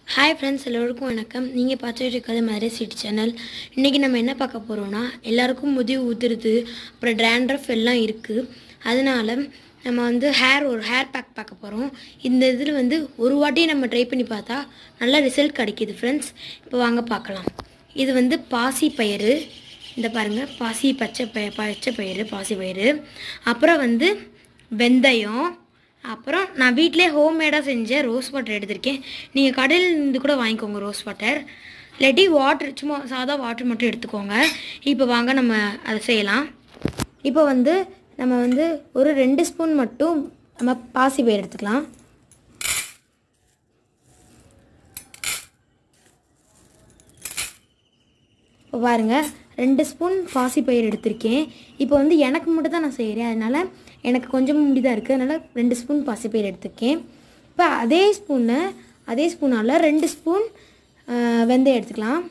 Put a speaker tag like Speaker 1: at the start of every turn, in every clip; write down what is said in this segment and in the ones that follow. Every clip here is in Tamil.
Speaker 1: ஹாய் ஃப்ரெண்ட்ஸ் எல்லோருக்கும் வணக்கம் நீங்கள் பார்த்துட்டு இருக்கிறது மதுரை சிட்டி சேனல் இன்றைக்கி நம்ம என்ன பார்க்க போகிறோன்னா எல்லாருக்கும் முதி ஊத்துறது அப்புறம் ட்ராண்ட்ரஃப் எல்லாம் இருக்குது அதனால நம்ம வந்து ஹேர் ஒரு ஹேர் பேக் பார்க்க போகிறோம் இந்த இதில் வந்து ஒரு வாட்டி நம்ம ட்ரை பண்ணி பார்த்தா நல்ல ரிசல்ட் கிடைக்கிது ஃப்ரெண்ட்ஸ் இப்போ வாங்க பார்க்கலாம் இது வந்து பாசி பயிறு இந்த பாருங்கள் பாசி பச்சை பய பச்சை பயிறு பாசி பயிறு அப்புறம் வந்து வெந்தயம் அப்புறம் நான் வீட்டிலே ஹோம்மேடாக செஞ்ச ரோஸ் வாட்டர் எடுத்திருக்கேன் நீங்கள் கடையில் இருந்து கூட வாங்கிக்கோங்க ரோஸ் வாட்டர் இல்லாட்டி வாட்டர் சும்மா சாதா வாட்டர் மட்டும் எடுத்துக்கோங்க இப்போ வாங்க நம்ம அதை செய்யலாம் இப்போ வந்து நம்ம வந்து ஒரு ரெண்டு ஸ்பூன் மட்டும் நம்ம பாசி பயிர் எடுத்துக்கலாம் இப்போ பாருங்கள் ரெண்டு ஸ்பூன் பாசி பயிர் எடுத்திருக்கேன் இப்போ வந்து எனக்கு மட்டும் தான் நான் செய்கிறேன் அதனால் எனக்கு கொஞ்சம் முடி தான் இருக்குது அதனால் ரெண்டு ஸ்பூன் பாசி பயிர் எடுத்திருக்கேன் இப்போ அதே ஸ்பூனு அதே ஸ்பூனால் ரெண்டு ஸ்பூன் வெந்தயம் எடுத்துக்கலாம்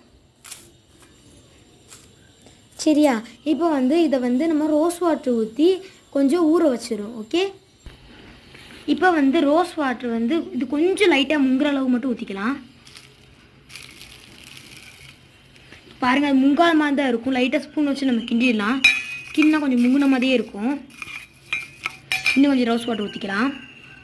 Speaker 1: சரியா இப்போ வந்து இதை வந்து நம்ம ரோஸ் வாட்டர் ஊற்றி கொஞ்சம் ஊற வச்சிடும் ஓகே இப்போ வந்து ரோஸ் வாட்டர் வந்து இது கொஞ்சம் லைட்டாக முங்குற அளவு மட்டும் ஊற்றிக்கலாம் பாருங்க அது முங்கால் மாதிரி தான் இருக்கும் லைட்டாக ஸ்பூன் வச்சு நம்ம கிண்டிடலாம் கிண்டினா கொஞ்சம் முங்குன மாதிரியே இருக்கும் இன்னும் கொஞ்சம் ரோஸ் வாட்டர் ஊற்றிக்கலாம்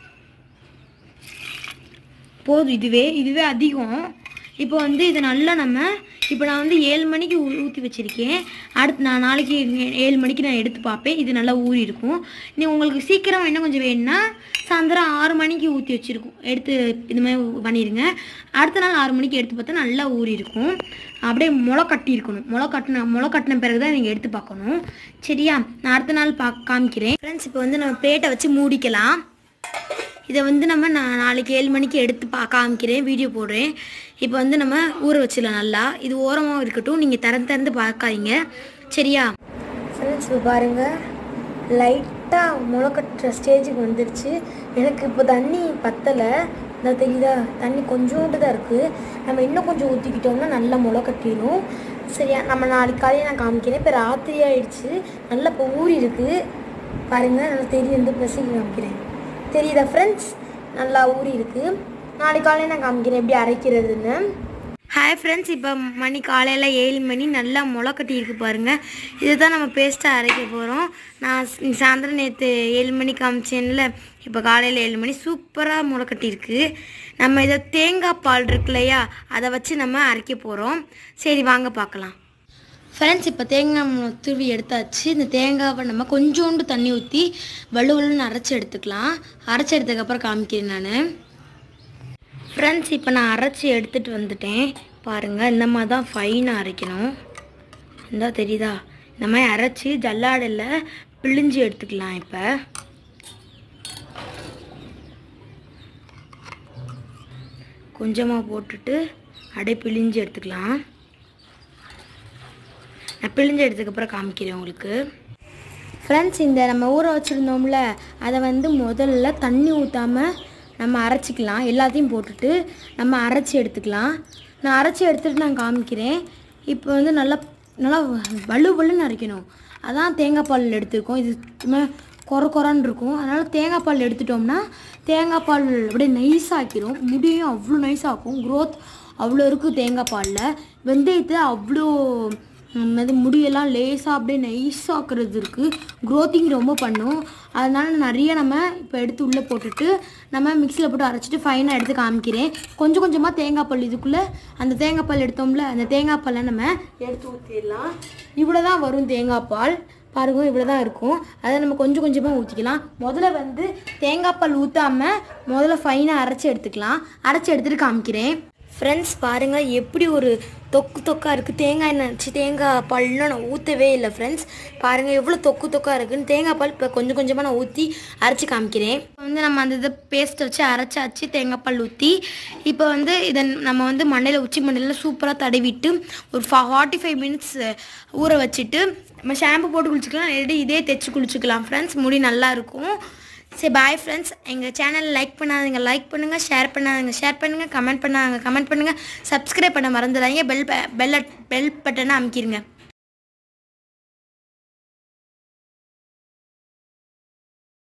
Speaker 1: போதும் இதுவே இதுவே அதிகம் இப்போ வந்து இதை நல்லா நம்ம இப்போ நான் வந்து ஏழு மணிக்கு ஊற்றி வச்சுருக்கேன் அடுத்து நான் நாளைக்கு ஏழு மணிக்கு நான் எடுத்து பார்ப்பேன் இது நல்லா ஊறி இருக்கும் நீ உங்களுக்கு சீக்கிரம் என்ன கொஞ்சம் வேணும்னா சாயந்தரம் ஆறு மணிக்கு ஊற்றி வச்சுருக்கோம் எடுத்து இது மாதிரி பண்ணிடுங்க அடுத்த நாள் ஆறு மணிக்கு எடுத்து பார்த்தா நல்லா ஊறி இருக்கும் அப்படியே முளை கட்டி இருக்கணும் முளை கட்டின முளை கட்டின பிறகு தான் நீங்கள் எடுத்து பார்க்கணும் சரியா நான் அடுத்த நாள் பா காமிக்கிறேன் ஃப்ரெண்ட்ஸ் இப்போ வந்து நம்ம பிளேட்டை வச்சு மூடிக்கலாம் இதை வந்து நம்ம நான் நாளைக்கு ஏழு மணிக்கு எடுத்து பா காமிக்கிறேன் வீடியோ போடுறேன் இப்போ வந்து நம்ம ஊற வச்சிடலாம் நல்லா இது ஓரமாக இருக்கட்டும் நீங்கள் திறந்து திறந்து பார்க்காதீங்க சரியா ஃப்ரெண்ட்ஸ் இப்போ பாருங்கள் லைட்டாக முளைக்கட்டுற ஸ்டேஜுக்கு வந்துருச்சு எனக்கு இப்போ தண்ணி பத்தலை இந்த தெரியுதா தண்ணி கொஞ்சோண்டு தான் இருக்குது நம்ம இன்னும் கொஞ்சம் ஊற்றிக்கிட்டோம்னா நல்லா முளை கட்டிடும் சரியா நம்ம நாளைக்கு காலையில் நான் காமிக்கிறேன் இப்போ ராத்திரி ஆயிடுச்சு நல்லா இப்போ ஊறி இருக்குது பாருங்கள் நல்லா தெரியும் வந்து ப்ரெஸ்ஸிங் காமிக்கிறேன் தெரியுதா ஃப்ரெண்ட்ஸ் நல்லா ஊறி இருக்குது நாளைக்கு காலையில் நான் காமிக்கிறேன் எப்படி அரைக்கிறதுன்னு ஹாய் ஃப்ரெண்ட்ஸ் இப்போ மணி காலையில் ஏழு மணி நல்லா முளை கட்டி இருக்கு பாருங்கள் இதுதான் நம்ம பேஸ்ட்டாக அரைக்க போகிறோம் நான் ஸ்- சாயந்தரம் நேற்று ஏழு மணி காமிச்சேன்ல இப்போ காலையில் ஏழு மணி சூப்பராக முளை கட்டியிருக்கு நம்ம இதை தேங்காய் பால் இருக்கு இல்லையா அதை வச்சு நம்ம அரைக்க போகிறோம் சரி வாங்க பார்க்கலாம் ஃப்ரெண்ட்ஸ் இப்போ தேங்காய் நம்ம துருவி எடுத்தாச்சு இந்த தேங்காவை நம்ம கொஞ்சோண்டு தண்ணி ஊற்றி வலுவலுன்னு அரைச்சி எடுத்துக்கலாம் அரைச்சி எடுத்ததுக்கப்புறம் காமிக்கிறேன் நான் ஃப்ரெண்ட்ஸ் இப்போ நான் அரைச்சி எடுத்துகிட்டு வந்துட்டேன் பாருங்கள் இந்த மாதிரி தான் ஃபைனாக அரைக்கணும் இந்த தெரியுதா இந்த மாதிரி அரைச்சி ஜல்லாடையில் பிழிஞ்சு எடுத்துக்கலாம் இப்போ கொஞ்சமாக போட்டுட்டு அப்படியே பிழிஞ்சு எடுத்துக்கலாம் நான் பிழிஞ்சு எடுத்ததுக்கப்புறம் காமிக்கிறேன் உங்களுக்கு ஃப்ரெண்ட்ஸ் இந்த நம்ம ஊற வச்சுருந்தோம்ல அதை வந்து முதல்ல தண்ணி ஊற்றாமல் நம்ம அரைச்சிக்கலாம் எல்லாத்தையும் போட்டுட்டு நம்ம அரைச்சி எடுத்துக்கலாம் நான் அரைச்சி எடுத்துகிட்டு நான் காமிக்கிறேன் இப்போ வந்து நல்லா நல்லா வலு வலுன்னு அரைக்கணும் அதான் தேங்காய் பால் எடுத்துருக்கோம் இது சும்மா கொர கொரன்னு இருக்கும் அதனால் தேங்காய் பால் எடுத்துட்டோம்னா தேங்காய் பால் அப்படியே நைஸாக்கிடும் முடியும் அவ்வளோ நைஸாக்கும் க்ரோத் அவ்வளோ இருக்குது தேங்காய் பாலில் வெந்தயத்தை அவ்வளோ அது முடியெல்லாம் லேசாக அப்படியே நைஸாக்குறது இருக்குது க்ரோத்திங் ரொம்ப பண்ணும் அதனால நிறைய நம்ம இப்போ எடுத்து உள்ளே போட்டுட்டு நம்ம மிக்சியில் போட்டு அரைச்சிட்டு ஃபைனாக எடுத்து காமிக்கிறேன் கொஞ்சம் கொஞ்சமாக தேங்காய் பால் இதுக்குள்ளே அந்த தேங்காய் பால் எடுத்தோம்ல அந்த தேங்காய் பாலை நம்ம எடுத்து ஊற்றிடலாம் இவ்வளோ தான் வரும் தேங்காய் பால் பாருங்க இவ்வளோ தான் இருக்கும் அதை நம்ம கொஞ்சம் கொஞ்சமாக ஊற்றிக்கலாம் முதல்ல வந்து தேங்காய் பால் ஊற்றாமல் முதல்ல ஃபைனாக அரைச்சி எடுத்துக்கலாம் அரைச்சி எடுத்துகிட்டு காமிக்கிறேன் ஃப்ரெண்ட்ஸ் பாருங்கள் எப்படி ஒரு தொக்கு தொக்கா இருக்குது தேங்காய் நினச்சி தேங்காய் பால்லாம் நான் ஊற்றவே இல்லை ஃப்ரெண்ட்ஸ் பாருங்கள் எவ்வளோ தொக்கு தொக்கா இருக்குன்னு தேங்காய் பால் இப்போ கொஞ்சம் கொஞ்சமாக நான் ஊற்றி அரைச்சி காமிக்கிறேன் இப்போ வந்து நம்ம அந்த இதை பேஸ்ட் வச்சு அரைச்சாச்சு தேங்காய் பால் ஊற்றி இப்போ வந்து இதை நம்ம வந்து மண்டையில் உச்சி மண்டையில் சூப்பராக தடவிட்டு ஒரு ஃபார்ட்டி ஃபைவ் மினிட்ஸ் ஊற வச்சுட்டு நம்ம ஷாம்பு போட்டு குளிச்சுக்கலாம் இல்லாட்டி இதே தைச்சு குளிச்சுக்கலாம் ஃப்ரெண்ட்ஸ் முடி நல்லா இருக்கும் சரி பாய் ஃப்ரெண்ட்ஸ் எங்கள் சேனல் லைக் பண்ணாதீங்க லைக் பண்ணுங்கள் ஷேர் பண்ணாதீங்க ஷேர் பண்ணுங்கள் கமெண்ட் பண்ணாதீங்க கமெண்ட் பண்ணுங்கள் சப்ஸ்கிரைப் பண்ண மறந்துடாதீங்க பெல் பெல் பெல் பட்டனை அமுக்கிடுங்க